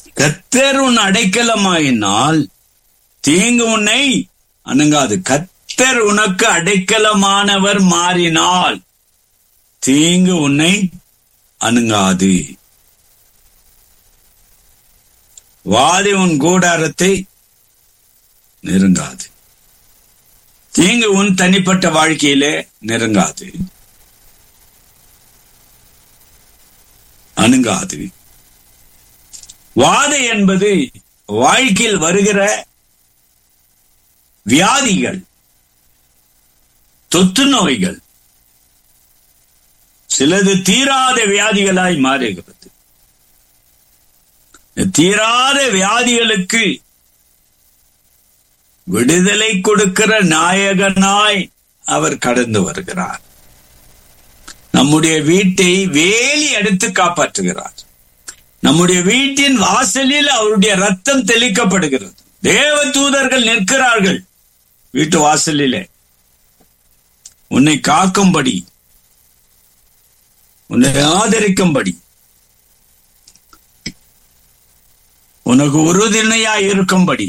கத்தர் உன் அடைக்கலமாயினால் தீங்கு உன்னை அணுங்காது கத்தர் உனக்கு அடைக்கலமானவர் மாறினால் தீங்கு உன்னை அணுங்காது வாதி உன் கூடாரத்தை நெருங்காது தீங்கு உன் தனிப்பட்ட வாழ்க்கையிலே நெருங்காது அணுங்காது வாதை என்பது வாழ்க்கையில் வருகிற வியாதிகள் தொற்று நோய்கள் சிலது தீராத வியாதிகளாய் மாறுகிறது தீராத வியாதிகளுக்கு விடுதலை கொடுக்கிற நாயகனாய் அவர் கடந்து வருகிறார் நம்முடைய வீட்டை வேலி எடுத்து காப்பாற்றுகிறார் நம்முடைய வீட்டின் வாசலில் அவருடைய ரத்தம் தெளிக்கப்படுகிறது தேவ தூதர்கள் நிற்கிறார்கள் வீட்டு வாசலிலே உன்னை காக்கும்படி உன்னை ஆதரிக்கும்படி உனக்கு உறுதுணையாய் இருக்கும்படி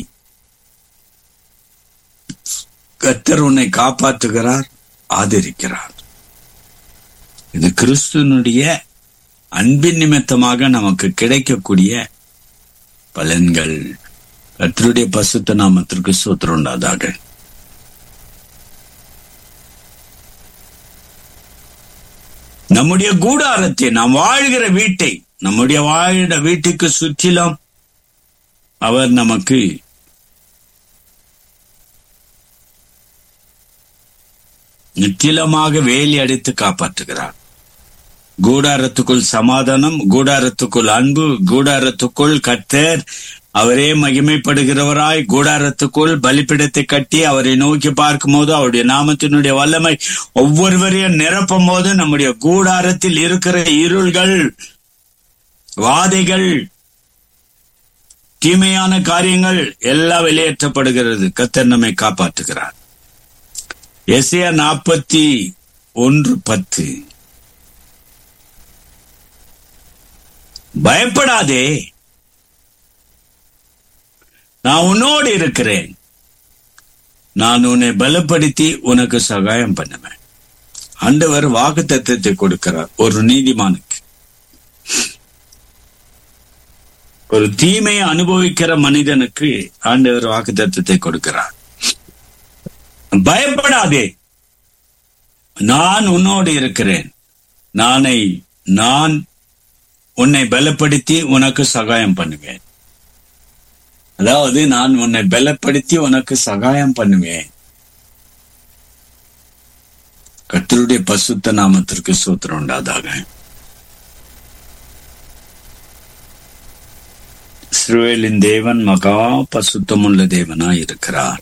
கத்தர் உன்னை காப்பாற்றுகிறார் ஆதரிக்கிறார் இது கிறிஸ்துவனுடைய அன்பின் நிமித்தமாக நமக்கு கிடைக்கக்கூடிய பலன்கள் கத்தருடைய பசுத்த நாமத்திற்கு சூத்திரம் உண்டாதாக நம்முடைய கூடாரத்தை நாம் வாழ்கிற வீட்டை நம்முடைய வாழ்கிற வீட்டுக்கு சுற்றிலும் அவர் நமக்கு நித்திலமாக வேலி அடித்து காப்பாற்றுகிறார் கூடாரத்துக்குள் சமாதானம் கூடாரத்துக்குள் அன்பு கூடாரத்துக்குள் கத்தர் அவரே மகிமைப்படுகிறவராய் கூடாரத்துக்குள் பலிப்பிடத்தை கட்டி அவரை நோக்கி பார்க்கும் போது அவருடைய நாமத்தினுடைய வல்லமை ஒவ்வொருவரையும் நிரப்பும் போது நம்முடைய கூடாரத்தில் இருக்கிற இருள்கள் வாதைகள் தீமையான காரியங்கள் எல்லாம் வெளியேற்றப்படுகிறது கத்தர் நம்மை காப்பாற்றுகிறார் எஸ்ஏ நாற்பத்தி ஒன்று பத்து பயப்படாதே நான் உன்னோடு இருக்கிறேன் நான் உன்னை பலப்படுத்தி உனக்கு சகாயம் பண்ணுவேன் ஆண்டவர் வாக்கு தத்துவத்தை கொடுக்கிறார் ஒரு நீதிமானுக்கு ஒரு தீமையை அனுபவிக்கிற மனிதனுக்கு ஆண்டவர் வாக்கு தத்துவத்தை கொடுக்கிறார் பயப்படாதே நான் உன்னோடு இருக்கிறேன் நானை நான் உன்னை பலப்படுத்தி உனக்கு சகாயம் பண்ணுவேன் அதாவது நான் உன்னை பலப்படுத்தி உனக்கு சகாயம் பண்ணுவேன் கத்தருடைய பசுத்த நாமத்திற்கு சூத்திரம் உண்டாதாக இஸ்ரவேலின் தேவன் மகா பசுத்தமுள்ள தேவனாய் இருக்கிறார்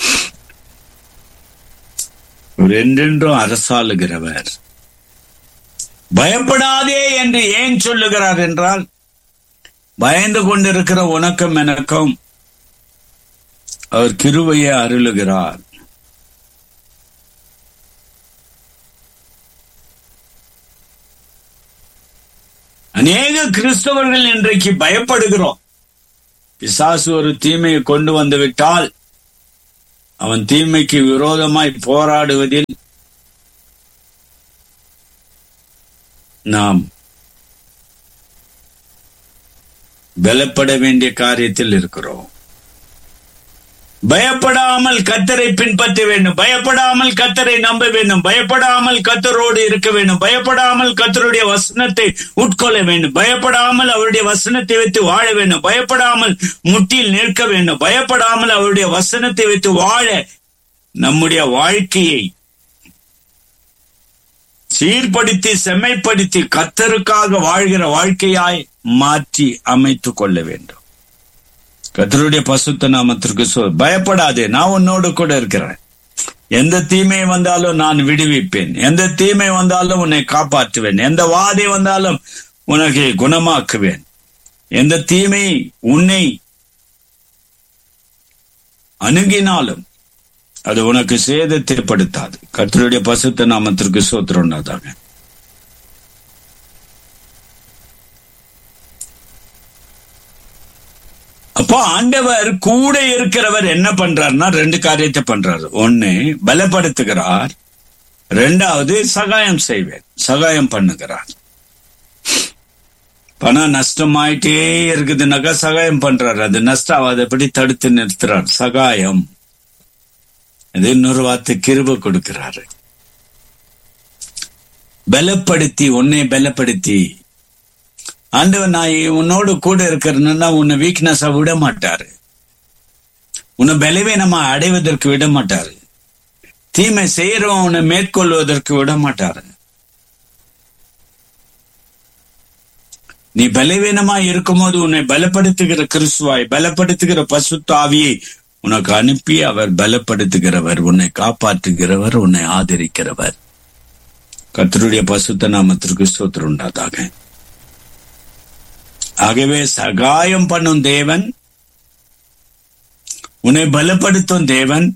என்றென்றும் அரசாளுகிறவர் பயப்படாதே என்று ஏன் சொல்லுகிறார் என்றால் பயந்து கொண்டிருக்கிற உனக்கும் எனக்கும் அவர் கிருவையை அருளுகிறார் அநேக கிறிஸ்தவர்கள் இன்றைக்கு பயப்படுகிறோம் பிசாசு ஒரு தீமையை கொண்டு வந்து விட்டால் அவன் தீமைக்கு விரோதமாய் போராடுவதில் நாம் பலப்பட வேண்டிய காரியத்தில் இருக்கிறோம் பயப்படாமல் கத்தரை பின்பற்ற வேண்டும் பயப்படாமல் கத்தரை நம்ப வேண்டும் பயப்படாமல் கத்தரோடு இருக்க வேண்டும் பயப்படாமல் கத்தருடைய வசனத்தை உட்கொள்ள வேண்டும் பயப்படாமல் அவருடைய வசனத்தை வைத்து வாழ வேண்டும் பயப்படாமல் முட்டில் நிற்க வேண்டும் பயப்படாமல் அவருடைய வசனத்தை வைத்து வாழ நம்முடைய வாழ்க்கையை சீர்படுத்தி செம்மைப்படுத்தி கத்தருக்காக வாழ்கிற வாழ்க்கையாய் மாற்றி அமைத்துக் கொள்ள வேண்டும் கத்தருடைய பசுத்த நாமத்திற்கு சொல் பயப்படாதே நான் உன்னோடு கூட இருக்கிறேன் எந்த தீமை வந்தாலும் நான் விடுவிப்பேன் எந்த தீமை வந்தாலும் உன்னை காப்பாற்றுவேன் எந்த வாதை வந்தாலும் உனக்கு குணமாக்குவேன் எந்த தீமை உன்னை அணுகினாலும் அது உனக்கு சேதத்தை படுத்தாது கத்தருடைய பசுத்த நாமத்திற்கு சோத்திரம் உண்டாதாக அப்போ ஆண்டவர் கூட இருக்கிறவர் என்ன பண்றாருன்னா ரெண்டு காரியத்தை பண்றாரு ஒண்ணு பலப்படுத்துகிறார் ரெண்டாவது சகாயம் செய்வேன் சகாயம் பண்ணுகிறார் பணம் நஷ்டமாயிட்டே இருக்குதுனாக்கா சகாயம் பண்றாரு அது நஷ்டம் ஆகாதபடி தடுத்து நிறுத்துறார் சகாயம் அது இன்னொரு வார்த்தை கிருப கொடுக்கிறாரு பலப்படுத்தி உன்னை பலப்படுத்தி ஆண்டவன் நான் உன்னோடு கூட இருக்கிறேன்னா உன்னை வீக்னஸா விட மாட்டாரு உன்னை பலவீனமா அடைவதற்கு விட மாட்டாரு தீமை செய்யறவன் உன்னை மேற்கொள்வதற்கு விட மாட்டாரு நீ பலவீனமா இருக்கும்போது உன்னை பலப்படுத்துகிற கிறிஸ்துவாய் பலப்படுத்துகிற பசுத்தாவியை உனக்கு அனுப்பி அவர் பலப்படுத்துகிறவர் உன்னை காப்பாற்றுகிறவர் உன்னை ஆதரிக்கிறவர் கத்தருடைய பசுத்த நாமத்திற்கு சோத்திரம் உண்டாதாக ஆகவே சகாயம் பண்ணும் தேவன் உன்னை பலப்படுத்தும் தேவன்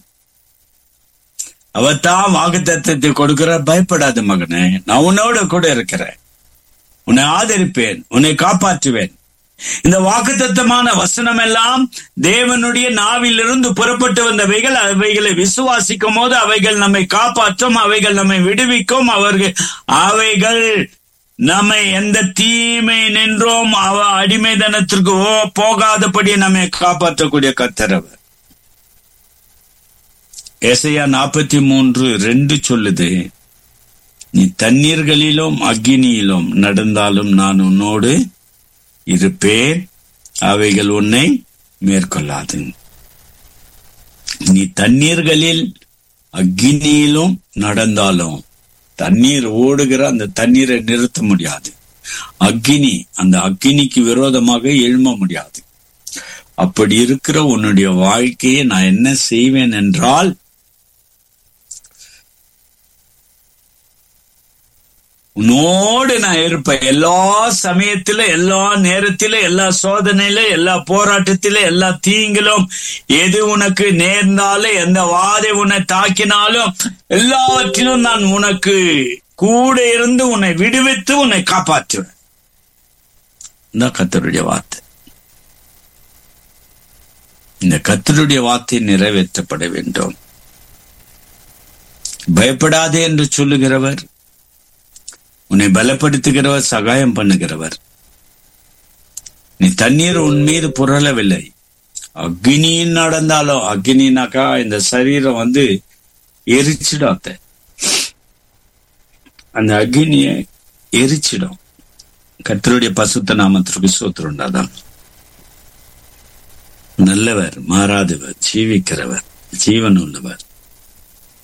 அவர் தான் வாக்குத்தத்தை கொடுக்கிறார் பயப்படாத மகனே நான் உன்னோட கூட இருக்கிறேன் உன்னை ஆதரிப்பேன் உன்னை காப்பாற்றுவேன் இந்த வாக்குத்தத்தமான வசனம் எல்லாம் தேவனுடைய நாவிலிருந்து புறப்பட்டு வந்தவைகள் அவைகளை விசுவாசிக்கும் போது அவைகள் நம்மை காப்பாற்றும் அவைகள் நம்மை விடுவிக்கும் அவர்கள் அவைகள் நம்மை எந்த தீமை நின்றோம் அவ அடிமைதனத்திற்கு ஓ போகாதபடி நம்மை காப்பாற்றக்கூடிய கத்தரவர் ஏசையா நாற்பத்தி மூன்று ரெண்டு சொல்லுது நீ தண்ணீர்களிலும் அக்னியிலும் நடந்தாலும் நான் உன்னோடு இருப்பேன் அவைகள் உன்னை மேற்கொள்ளாது நீ தண்ணீர்களில் அக்னியிலும் நடந்தாலும் தண்ணீர் ஓடுகிற அந்த தண்ணீரை நிறுத்த முடியாது அக்னி அந்த அக்னிக்கு விரோதமாக எழும முடியாது அப்படி இருக்கிற உன்னுடைய வாழ்க்கையை நான் என்ன செய்வேன் என்றால் உன்னோடு நான் இருப்பேன் எல்லா சமயத்தில எல்லா நேரத்தில எல்லா சோதனையில எல்லா போராட்டத்தில எல்லா தீங்கிலும் எது உனக்கு நேர்ந்தாலும் எந்த வாதை உன்னை தாக்கினாலும் எல்லாவற்றிலும் நான் உனக்கு கூட இருந்து உன்னை விடுவித்து உன்னை காப்பாற்றுவேன் இந்த கத்தருடைய வார்த்தை இந்த கத்தருடைய வார்த்தை நிறைவேற்றப்பட வேண்டும் பயப்படாதே என்று சொல்லுகிறவர் உன்னை பலப்படுத்துகிறவர் சகாயம் பண்ணுகிறவர் நீ தண்ணீர் உன் மீது புரளவில்லை அக்னியின் நடந்தாலும் அக்னினாக்கா இந்த சரீரம் வந்து எரிச்சிடாத்த அந்த அக்னிய எரிச்சிடும் கத்தருடைய பசுத்த நாமத்திற்கு சோத்திரம் உண்டாதான் நல்லவர் மாறாதவர் ஜீவிக்கிறவர் ஜீவன் உள்ளவர்